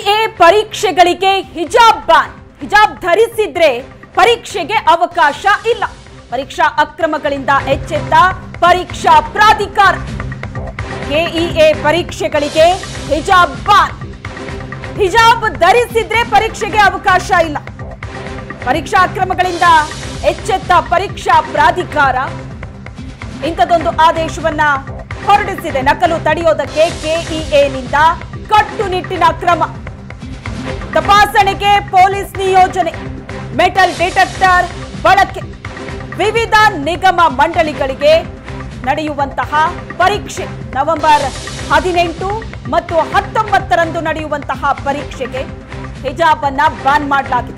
KEA ಪರೀಕ್ಷೆಗಳಿಗೆ ಹಿಜಾಬ್ ban ಹಿಜಾಬ್ ಧರಿಸಿದ್ರೆ ಪರೀಕ್ಷೆಗೆ ಅವಕಾಶ ಇಲ್ಲ ಪರೀಕ್ಷಾ ಅಕ್ರಮಗಳಿಂದ ಎಚ್ಚೆತ್ತ ಪರೀಕ್ಷಾ ಪ್ರಾಧಿಕಾರ ಕೆಇಎ ಪರೀಕ್ಷೆಗಳಿಗೆ ಹಿಜಾಬ್ ಬ್ಯಾನ್ ಹಿಜಾಬ್ ಧರಿಸಿದ್ರೆ ಪರೀಕ್ಷೆಗೆ ಅವಕಾಶ ಇಲ್ಲ ಪರೀಕ್ಷಾ ಅಕ್ರಮಗಳಿಂದ ಎಚ್ಚೆತ್ತ ಪರೀಕ್ಷಾ ಪ್ರಾಧಿಕಾರ ಇಂಥದೊಂದು ಆದೇಶವನ್ನ ಹೊರಡಿಸಿದೆ ನಕಲು ತಡೆಯೋದಕ್ಕೆ ಕೆಇಎನಿಂದ ಕಟ್ಟುನಿಟ್ಟಿನ ಕ್ರಮ ತಪಾಸಣೆಗೆ ಪೊಲೀಸ್ ನಿಯೋಜನೆ ಮೆಟಲ್ ಡಿಟೆಕ್ಟರ್ ಬಳಕೆ ವಿವಿಧ ನಿಗಮ ಮಂಡಳಿಗಳಿಗೆ ನಡೆಯುವಂತಹ ಪರೀಕ್ಷೆ ನವೆಂಬರ್ ಹದಿನೆಂಟು ಮತ್ತು ಹತ್ತೊಂಬತ್ತರಂದು ನಡೆಯುವಂತಹ ಪರೀಕ್ಷೆಗೆ ಹಿಜಾಬ್ ಅನ್ನ ಬ್ಯಾನ್ ಮಾಡಲಾಗಿದೆ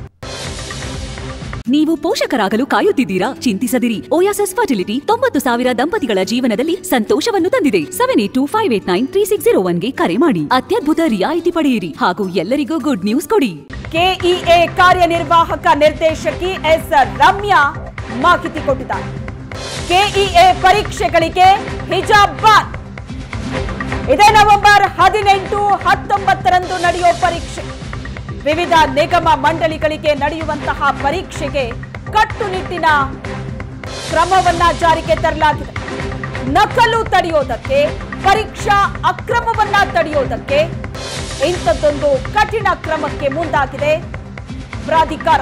ನೀವು ಪೋಷಕರಾಗಲು ಕಾಯುತ್ತಿದ್ದೀರಾ ಚಿಂತಿಸದಿರಿ ಓಯಾಸಸ್ ಫರ್ಟಿಲಿಟಿ ತೊಂಬತ್ತು ಸಾವಿರ ದಂಪತಿಗಳ ಜೀವನದಲ್ಲಿ ಸಂತೋಷವನ್ನು ತಂದಿದೆ seven eight two five eight nine three six zero ಒನ್ಗೆ ಕರೆ ಮಾಡಿ ಅತ್ಯದ್ಭುತ ರಿಯಾಯಿತಿ ಪಡೆಯಿರಿ ಹಾಗೂ ಎಲ್ಲರಿಗೂ ಗುಡ್ ನ್ಯೂಸ್ ಕೊಡಿ ಕೆಇಎ ಕಾರ್ಯನಿರ್ವಾಹಕ ನಿರ್ದೇಶಕಿ ಎಸ್ ರಮ್ಯಾ ಮಾಹಿತಿ ಕೊಟ್ಟಿದ್ದಾರೆ ಕೆಇಎ ಪರೀಕ್ಷೆಗಳಿಗೆ ಹಿಜಾಬ್ ಬಾನ್ ಇದೇ ನವೆಂಬರ್ ಹದಿನೆಂಟು ಹತ್ತೊಂಬತ್ತರಂದು ನಡೆಯುವ ಪರೀಕ್ಷೆ ವಿವಿಧ ನಿಗಮ ಮಂಡಳಿಗಳಿಗೆ ನಡೆಯುವಂತಹ ಪರೀಕ್ಷೆಗೆ ಕಟ್ಟುನಿಟ್ಟಿನ ಕ್ರಮವನ್ನ ಜಾರಿಗೆ ತರಲಾಗಿದೆ ನಕಲು ತಡೆಯೋದಕ್ಕೆ ಪರೀಕ್ಷಾ ಅಕ್ರಮವನ್ನ ತಡೆಯೋದಕ್ಕೆ ಇಂಥದ್ದೊಂದು ಕಠಿಣ ಕ್ರಮಕ್ಕೆ ಮುಂದಾಗಿದೆ ಪ್ರಾಧಿಕಾರ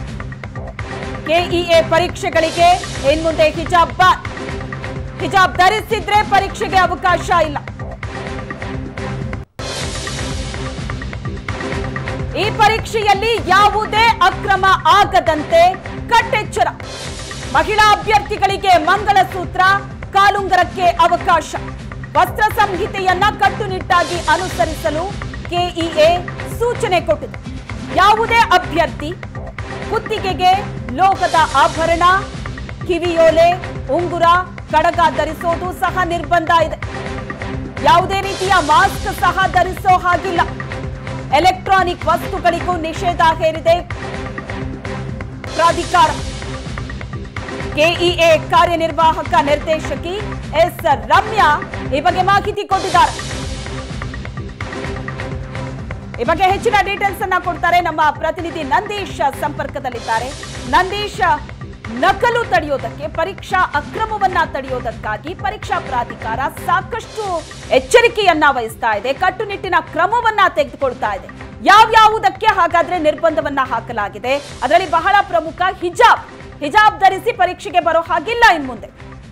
ಕೆಇಎ ಪರೀಕ್ಷೆಗಳಿಗೆ ಇನ್ಮುಂದೆ ಹಿಜಾಬ್ ಬಾನ್ ಹಿಜಾಬ್ ಧರಿಸಿದ್ರೆ ಪರೀಕ್ಷೆಗೆ ಅವಕಾಶ ಇಲ್ಲ ಈ ಪರೀಕ್ಷೆಯಲ್ಲಿ ಯಾವುದೇ ಅಕ್ರಮ ಆಗದಂತೆ ಕಟ್ಟೆಚ್ಚರ ಮಹಿಳಾ ಅಭ್ಯರ್ಥಿಗಳಿಗೆ ಮಂಗಲಸೂತ್ರ ಕಾಲುಂಗರಕ್ಕೆ ಅವಕಾಶ ವಸ್ತ್ರ ಸಂಹಿತೆಯನ್ನ ಕಟ್ಟುನಿಟ್ಟಾಗಿ ಅನುಸರಿಸಲು ಕೆಇಎ ಸೂಚನೆ ಕೊಟ್ಟಿದೆ ಯಾವುದೇ ಅಭ್ಯರ್ಥಿ ಕುತ್ತಿಗೆಗೆ ಲೋಹದ ಆಭರಣ ಕಿವಿಯೋಲೆ ಉಂಗುರ ಕಡಗ ಧರಿಸೋದು ಸಹ ನಿರ್ಬಂಧ ಇದೆ ಯಾವುದೇ ರೀತಿಯ ಮಾಸ್ಕ್ ಸಹ ಧರಿಸೋ ಹಾಗಿಲ್ಲ ಎಲೆಕ್ಟ್ರಾನಿಕ್ ವಸ್ತುಗಳಿಗೂ ನಿಷೇಧ ಹೇರಿದೆ ಪ್ರಾಧಿಕಾರ ಕೆಇಎ ಕಾರ್ಯನಿರ್ವಾಹಕ ನಿರ್ದೇಶಕಿ ಎಸ್ ರಮ್ಯಾ ಈ ಬಗ್ಗೆ ಮಾಹಿತಿ ಕೊಟ್ಟಿದ್ದಾರೆ ಈ ಬಗ್ಗೆ ಹೆಚ್ಚಿನ ಡೀಟೇಲ್ಸ್ ಅನ್ನ ಕೊಡ್ತಾರೆ ನಮ್ಮ ಪ್ರತಿನಿಧಿ ನಂದೀಶ್ ಸಂಪರ್ಕದಲ್ಲಿದ್ದಾರೆ ನಂದೀಶ್ ನಕಲು ತಡೆಯೋದಕ್ಕೆ ಪರೀಕ್ಷಾ ಅಕ್ರಮವನ್ನ ತಡೆಯೋದಕ್ಕಾಗಿ ಪರೀಕ್ಷಾ ಪ್ರಾಧಿಕಾರ ಸಾಕಷ್ಟು ಎಚ್ಚರಿಕೆಯನ್ನ ವಹಿಸ್ತಾ ಇದೆ ಕಟ್ಟುನಿಟ್ಟಿನ ಕ್ರಮವನ್ನ ತೆಗೆದುಕೊಳ್ತಾ ಇದೆ ಯಾವ್ಯಾವುದಕ್ಕೆ ಹಾಗಾದ್ರೆ ನಿರ್ಬಂಧವನ್ನ ಹಾಕಲಾಗಿದೆ ಅದರಲ್ಲಿ ಬಹಳ ಪ್ರಮುಖ ಹಿಜಾಬ್ ಹಿಜಾಬ್ ಧರಿಸಿ ಪರೀಕ್ಷೆಗೆ ಬರೋ ಹಾಗಿಲ್ಲ ಇನ್ ಮುಂದೆ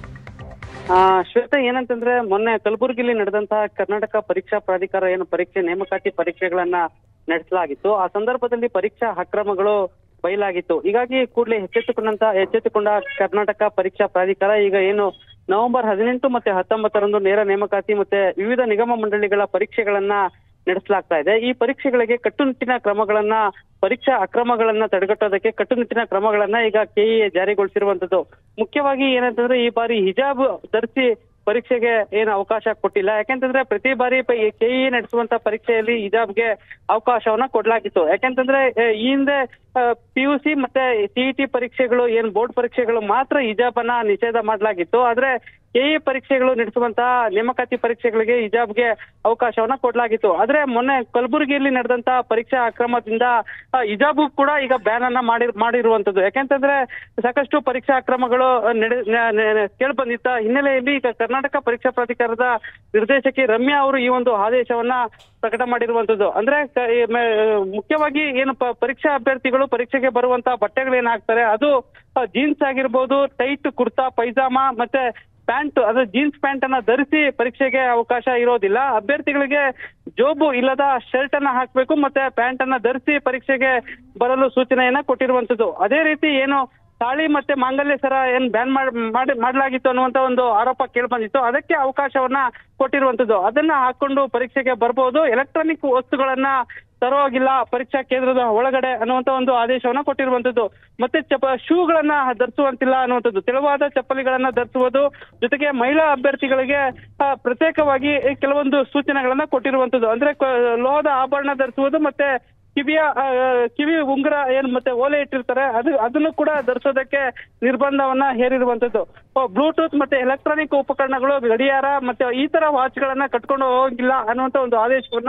ಆ, ಶ್ವೇತಾ ಏನಂತಂದ್ರೆ ಮೊನ್ನೆ ಕಲಬುರಗಿಲಿ ನಡೆದಂತಹ ಕರ್ನಾಟಕ ಪರೀಕ್ಷಾ ಪ್ರಾಧಿಕಾರ ಏನು ಪರೀಕ್ಷೆ ನೇಮಕಾತಿ ಪರೀಕ್ಷೆಗಳನ್ನ ನಡೆಸಲಾಗಿತ್ತು ಆ ಸಂದರ್ಭದಲ್ಲಿ ಪರೀಕ್ಷಾ ಅಕ್ರಮಗಳು ಬಯಲಾಗಿತ್ತು ಹೀಗಾಗಿ ಕೂಡಲೇ ಎಚ್ಚೆತ್ತುಕೊಂಡಂತ ಎಚ್ಚೆತ್ತುಕೊಂಡ ಕರ್ನಾಟಕ ಪರೀಕ್ಷಾ ಪ್ರಾಧಿಕಾರ ಈಗ ಏನು ನವೆಂಬರ್ ಹದಿನೆಂಟು ಮತ್ತೆ ಹತ್ತೊಂಬತ್ತರಂದು ನೇರ ನೇಮಕಾತಿ ಮತ್ತೆ ವಿವಿಧ ನಿಗಮ ಮಂಡಳಿಗಳ ಪರೀಕ್ಷೆಗಳನ್ನ ನಡೆಸಲಾಗ್ತಾ ಇದೆ ಈ ಪರೀಕ್ಷೆಗಳಿಗೆ ಕಟ್ಟುನಿಟ್ಟಿನ ಕ್ರಮಗಳನ್ನ ಪರೀಕ್ಷಾ ಅಕ್ರಮಗಳನ್ನ ತಡೆಗಟ್ಟೋದಕ್ಕೆ ಕಟ್ಟುನಿಟ್ಟಿನ ಕ್ರಮಗಳನ್ನ ಈಗ ಕೆಇಎ ಜಾರಿಗೊಳಿಸಿರುವಂತದ್ದು ಮುಖ್ಯವಾಗಿ ಏನಂತಂದ್ರೆ ಈ ಬಾರಿ ಹಿಜಾಬ್ ಧರಿಸಿ ಪರೀಕ್ಷೆಗೆ ಏನು ಅವಕಾಶ ಕೊಟ್ಟಿಲ್ಲ ಯಾಕೆಂತಂದ್ರೆ ಪ್ರತಿ ಬಾರಿ ಕೆಇಎ ನಡೆಸುವಂತ ಪರೀಕ್ಷೆಯಲ್ಲಿ ಹಿಜಾಬ್ಗೆ ಅವಕಾಶವನ್ನ ಕೊಡ್ಲಾಗಿತ್ತು ಯಾಕೆಂತಂದ್ರೆ ಆ, ಈ ಹಿಂದೆ ಪಿ ಯು ಸಿ ಮತ್ತೆ ಸಿಇಟಿ ಪರೀಕ್ಷೆಗಳು ಏನ್ ಬೋರ್ಡ್ ಪರೀಕ್ಷೆಗಳು ಮಾತ್ರ ಹಿಜಾಬ್ ಅನ್ನ ನಿಷೇಧ ಮಾಡಲಾಗಿತ್ತು ಆದ್ರೆ ಕೆಇ ಪರೀಕ್ಷೆಗಳು ನಡೆಸುವಂತಹ ನೇಮಕಾತಿ ಪರೀಕ್ಷೆಗಳಿಗೆ ಹಿಜಾಬ್ಗೆ ಅವಕಾಶವನ್ನ ಕೊಡ್ಲಾಗಿತ್ತು ಆದ್ರೆ ಮೊನ್ನೆ ಕಲಬುರಗಿಯಲ್ಲಿ ನಡೆದಂತಹ ಪರೀಕ್ಷಾ ಅಕ್ರಮದಿಂದ ಆ, ಹಿಜಾಬು ಕೂಡ ಈಗ ಬ್ಯಾನ್ ಅನ್ನ ಮಾಡಿ ಮಾಡಿರುವಂತದ್ದು ಯಾಕೆಂತಂದ್ರೆ ಸಾಕಷ್ಟು ಪರೀಕ್ಷಾ ಅಕ್ರಮಗಳು ನಡೆ ಕೇಳಿ ಬಂದಿದ್ದ ಹಿನ್ನೆಲೆಯಲ್ಲಿ ಈಗ ಕರ್ನಾಟಕ ಪರೀಕ್ಷಾ ಪ್ರಾಧಿಕಾರದ ನಿರ್ದೇಶಕಿ ರಮ್ಯಾ ಅವರು ಈ ಒಂದು ಆದೇಶವನ್ನ ಪ್ರಕಟ ಮಾಡಿರುವಂತದ್ದು ಅಂದ್ರೆ ಕ- ಈ ಮೆ- ಮುಖ್ಯವಾಗಿ ಏನು ಪ- ಪರೀಕ್ಷಾ ಅಭ್ಯರ್ಥಿಗಳು ಪರೀಕ್ಷೆಗೆ ಬರುವಂತ ಬಟ್ಟೆಗಳು ಏನ್ ಹಾಕ್ತಾರೆ ಅದು ಜೀನ್ಸ್ ಆಗಿರ್ಬೋದು ಟೈಟ್ ಕುರ್ತಾ ಪೈಜಾಮ ಮತ್ತೆ ಪ್ಯಾಂಟ್ ಅದು ಜೀನ್ಸ್ ಪ್ಯಾಂಟ್ ಅನ್ನ ಧರಿಸಿ ಪರೀಕ್ಷೆಗೆ ಅವಕಾಶ ಇರೋದಿಲ್ಲ ಅಭ್ಯರ್ಥಿಗಳಿಗೆ ಜೋಬು ಇಲ್ಲದ ಶರ್ಟ್ ಅನ್ನ ಹಾಕ್ಬೇಕು ಮತ್ತೆ ಪ್ಯಾಂಟ್ ಅನ್ನ ಧರಿಸಿ ಪರೀಕ್ಷೆಗೆ ಬರಲು ಸೂಚನೆಯನ್ನ ಕೊಟ್ಟಿರುವಂತದ್ದು ಅದೇ ರೀತಿ ಏನು ತಾಳಿ ಮತ್ತೆ ಮಾಂಗಲ್ಯ ಸರ ಏನ್ ಬ್ಯಾನ್ ಮಾಡಿ ಮಾಡಲಾಗಿತ್ತು ಅನ್ನುವಂತ ಒಂದು ಆರೋಪ ಕೇಳಿ ಬಂದಿತ್ತು ಅದಕ್ಕೆ ಅವಕಾಶವನ್ನ ಕೊಟ್ಟಿರುವಂತದ್ದು ಅದನ್ನ ಹಾಕೊಂಡು ಪರೀಕ್ಷೆಗೆ ಬರ್ಬೋದು ಎಲೆಕ್ಟ್ರಾನಿಕ್ ವಸ್ತುಗಳನ್ನ ತರೋಗಿಲ್ಲ ಪರೀಕ್ಷಾ ಕೇಂದ್ರದ ಒಳಗಡೆ ಅನ್ನುವಂತ ಒಂದು ಆದೇಶವನ್ನ ಕೊಟ್ಟಿರುವಂತದ್ದು ಮತ್ತೆ ಚಪ ಶೂಗಳನ್ನ ಧರಿಸುವಂತಿಲ್ಲ ಅನ್ನುವಂಥದ್ದು ತೆಳುವಾದ ಚಪ್ಪಲಿಗಳನ್ನ ಧರಿಸುವುದು ಜೊತೆಗೆ ಮಹಿಳಾ ಅಭ್ಯರ್ಥಿಗಳಿಗೆ ಆ, ಪ್ರತ್ಯೇಕವಾಗಿ ಕೆಲವೊಂದು ಸೂಚನೆಗಳನ್ನ ಕೊಟ್ಟಿರುವಂತದ್ದು ಅಂದ್ರೆ ಕ- ಲೋಹದ ಆಭರಣ ಧರಿಸುವುದು ಮತ್ತೆ ಕಿವಿಯ ಆ, ಕಿವಿ ಉಂಗುರ ಏನ್ ಮತ್ತೆ ಓಲೆ ಇಟ್ಟಿರ್ತಾರೆ ಅದು ಅದನ್ನು ಕೂಡ ಧರಿಸೋದಕ್ಕೆ ನಿರ್ಬಂಧವನ್ನ ಹೇರಿರುವಂತದ್ದು ಬ್ಲೂಟೂತ್ ಮತ್ತೆ ಎಲೆಕ್ಟ್ರಾನಿಕ್ ಉಪಕರಣಗಳು ಗಡಿಯಾರ ಮತ್ತೆ ಈ ತರ ವಾಚ್ ಗಳನ್ನ ಕಟ್ಕೊಂಡು ಹೋಗಿಲ್ಲ ಅನ್ನುವಂತ ಒಂದು ಆದೇಶವನ್ನ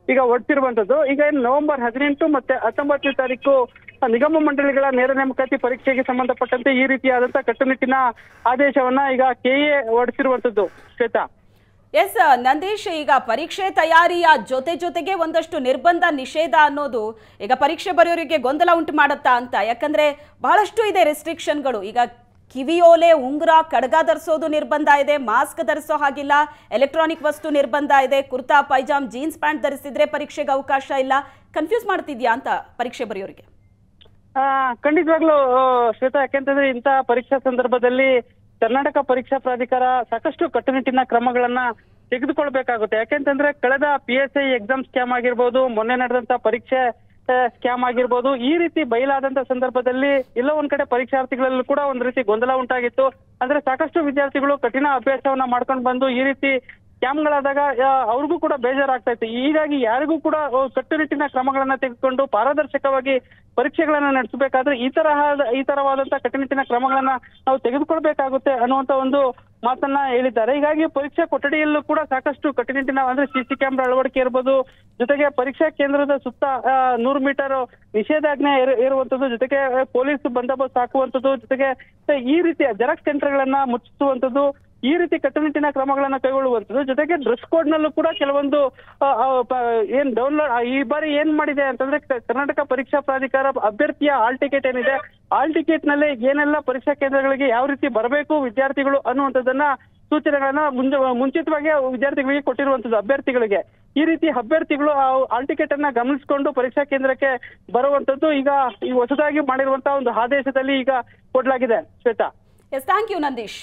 ಈಗ ಹೊರಟಿರುವಂತದ್ದು ಈಗ ಏನ್ ನವೆಂಬರ್ ಹದಿನೆಂಟು ಮತ್ತೆ ಹತ್ತೊಂಬತ್ತನೇ ತಾರೀಕು ನಿಗಮ ಮಂಡಳಿಗಳ ನೇರ ನೇಮಕಾತಿ ಪರೀಕ್ಷೆಗೆ ಸಂಬಂಧಪಟ್ಟಂತೆ ಈ ರೀತಿಯಾದಂತಹ ಕಟ್ಟುನಿಟ್ಟಿನ ಆದೇಶವನ್ನ ಈಗ ಕೆಎ ಹೊರಡಿಸಿರುವಂತದ್ದು ಶ್ವೇತಾ ಎಸ್ ನಂದೀಶ್ ಈಗ ಪರೀಕ್ಷೆ ತಯಾರಿಯ ಜೊತೆ ಜೊತೆಗೆ ಒಂದಷ್ಟು ನಿರ್ಬಂಧ ನಿಷೇಧ ಅನ್ನೋದು ಈಗ ಪರೀಕ್ಷೆ ಬರೆಯೋರಿಗೆ ಗೊಂದಲ ಉಂಟು ಮಾಡುತ್ತಾ ಅಂತ ಯಾಕಂದ್ರೆ ಬಹಳಷ್ಟು ಇದೆ ರೆಸ್ಟ್ರಿಕ್ಷನ್ಗಳು ಈಗ ಕಿವಿಯೋಲೆ ಉಂಗುರ ಕಡಗ ಧರಿಸೋದು ನಿರ್ಬಂಧ ಇದೆ ಮಾಸ್ಕ್ ಧರಿಸೋ ಹಾಗಿಲ್ಲ ಎಲೆಕ್ಟ್ರಾನಿಕ್ ವಸ್ತು ನಿರ್ಬಂಧ ಇದೆ ಕುರ್ತಾ ಪೈಜಾಮ್ ಜೀನ್ಸ್ ಪ್ಯಾಂಟ್ ಧರಿಸಿದ್ರೆ ಪರೀಕ್ಷೆಗೆ ಅವಕಾಶ ಇಲ್ಲ ಕನ್ಫ್ಯೂಸ್ ಮಾಡ್ತಿದ್ಯಾ ಅಂತ ಪರೀಕ್ಷೆ ಬರೆಯೋರಿಗೆ ಆ, ಖಂಡಿತವಾಗ್ಲೂ ಆ, ಶ್ವೇತಾ ಯಾಕೆಂತಂದ್ರೆ ಇಂತಹ ಪರೀಕ್ಷಾ ಸಂದರ್ಭದಲ್ಲಿ ಕರ್ನಾಟಕ ಪರೀಕ್ಷಾ ಪ್ರಾಧಿಕಾರ ಸಾಕಷ್ಟು ಕಟ್ಟುನಿಟ್ಟಿನ ಕ್ರಮಗಳನ್ನ ತೆಗೆದುಕೊಳ್ಬೇಕಾಗುತ್ತೆ ಯಾಕೆಂತಂದ್ರೆ ಕಳೆದ P S I exam scam ಆಗಿರ್ಬೋದು ಮೊನ್ನೆ ನಡೆದಂತ ಪರೀಕ್ಷೆ ಸ್ಕ್ಯಾಮ್ ಆಗಿರ್ಬೋದು ಈ ರೀತಿ ಬಯಲಾದಂತ ಸಂದರ್ಭದಲ್ಲಿ ಎಲ್ಲ ಒಂದ್ ಕಡೆ ಪರೀಕ್ಷಾರ್ಥಿಗಳಲ್ಲೂ ಕೂಡ ಒಂದ್ ರೀತಿ ಗೊಂದಲ ಉಂಟಾಗಿತ್ತು ಅಂದ್ರೆ ಸಾಕಷ್ಟು ವಿದ್ಯಾರ್ಥಿಗಳು ಕಠಿಣ ಅಭ್ಯಾಸವನ್ನ ಮಾಡ್ಕೊಂಡು ಬಂದು ಈ ರೀತಿ ಸ್ಕ್ಯಾಮ್ಗಳಾದಾಗ ಆ, ಅವ್ರಿಗೂ ಕೂಡ ಬೇಜಾರಾಗ್ತಾ ಇತ್ತು ಹೀಗಾಗಿ ಯಾರಿಗೂ ಕೂಡ ಆ, ಕಟ್ಟುನಿಟ್ಟಿನ ಕ್ರಮಗಳನ್ನ ತೆಗೆದುಕೊಂಡು ಪಾರದರ್ಶಕವಾಗಿ ಪರೀಕ್ಷೆಗಳನ್ನ ನಡೆಸಬೇಕಾದ್ರೆ ಈ ತರಹ ಈ ತರವಾದಂತಹ ಕಟ್ಟುನಿಟ್ಟಿನ ಕ್ರಮಗಳನ್ನ ನಾವು ತೆಗೆದುಕೊಳ್ಬೇಕಾಗುತ್ತೆ ಅನ್ನುವಂತ ಒಂದು ಮಾತನ್ನ ಹೇಳಿದ್ದಾರೆ ಹೀಗಾಗಿ ಪರೀಕ್ಷಾ ಕೊಠಡಿಯಲ್ಲೂ ಕೂಡ ಸಾಕಷ್ಟು ಕಟ್ಟುನಿಟ್ಟಿನ ಅಂದ್ರೆ ಸಿಸಿ ಕ್ಯಾಮೆರಾ ಅಳವಡಿಕೆ ಇರ್ಬೋದು ಜೊತೆಗೆ ಪರೀಕ್ಷಾ ಕೇಂದ್ರದ ಸುತ್ತ ಆ, ನೂರು ಮೀಟರ್ ನಿಷೇಧಾಜ್ಞೆ ಇರು- ಇರುವಂತದ್ದು ಜೊತೆಗೆ ಆ, ಪೊಲೀಸ್ ಬಂದೋಬಸ್ತ್ ಹಾಕುವಂತದ್ದು ಜೊತೆಗೆ ಈ ರೀತಿಯ ಜೆರಾಕ್ಸ್ ಸೆಂಟರ್ಗಳನ್ನ ಮುಚ್ಚಿಸುವಂತದ್ದು ಈ ರೀತಿ ಕಟ್ಟುನಿಟ್ಟಿನ ಕ್ರಮಗಳನ್ನ ಕೈಗೊಳ್ಳುವಂತದ್ದು ಜೊತೆಗೆ ಡ್ರೆಸ್ ಕೋಡ್ ನಲ್ಲೂ ಕೂಡ ಕೆಲವೊಂದು ಆ, ಆ, ಪ- ಏನ್ ಡೌನ್ಲೋಡ್ ಈ ಬಾರಿ ಏನ್ ಮಾಡಿದೆ ಅಂತಂದ್ರೆ ಕ- ಕರ್ನಾಟಕ ಪರೀಕ್ಷಾ ಪ್ರಾಧಿಕಾರ ಅಭ್ಯರ್ಥಿಯ ಹಾಲ್ ಟಿಕೆಟ್ ಏನಿದೆ ಹಾಲ್ ಟಿಕೆಟ್ ನಲ್ಲಿ ಏನೆಲ್ಲ ಪರೀಕ್ಷಾ ಕೇಂದ್ರಗಳಿಗೆ ಯಾವ ರೀತಿ ಬರಬೇಕು ವಿದ್ಯಾರ್ಥಿಗಳು ಅನ್ನುವಂಥದ್ದನ್ನ ಸೂಚನೆಗಳನ್ನ ಮುಂಜ ಮುಂಚಿತವಾಗಿ ವಿದ್ಯಾರ್ಥಿಗಳಿಗೆ ಕೊಟ್ಟಿರುವಂತದ್ದು ಅಭ್ಯರ್ಥಿಗಳಿಗೆ ಈ ರೀತಿ ಅಭ್ಯರ್ಥಿಗಳು ಆ ಹಾಲ್ ಟಿಕೆಟ್ ಅನ್ನ ಗಮನಿಸಿಕೊಂಡು ಪರೀಕ್ಷಾ ಕೇಂದ್ರಕ್ಕೆ ಬರುವಂತದ್ದು ಈಗ ಈ ಹೊಸದಾಗಿ ಮಾಡಿರುವಂತಹ ಒಂದು ಆದೇಶದಲ್ಲಿ ಈಗ ಕೊಡ್ಲಾಗಿದೆ Shweta S thank you Nandish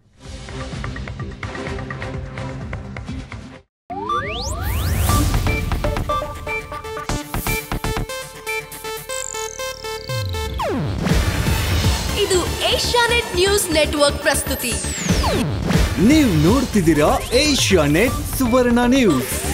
ಇದು ಏಷ್ಯಾನೆಟ್ ನ್ಯೂಸ್ ನೆಟ್ವರ್ಕ್ ಪ್ರಸ್ತುತಿ ನೀವು ನೋಡ್ತಿದ್ದೀರಾ ಏಷ್ಯಾ ನೆಟ್ ಸುವರ್ಣ ನ್ಯೂಸ್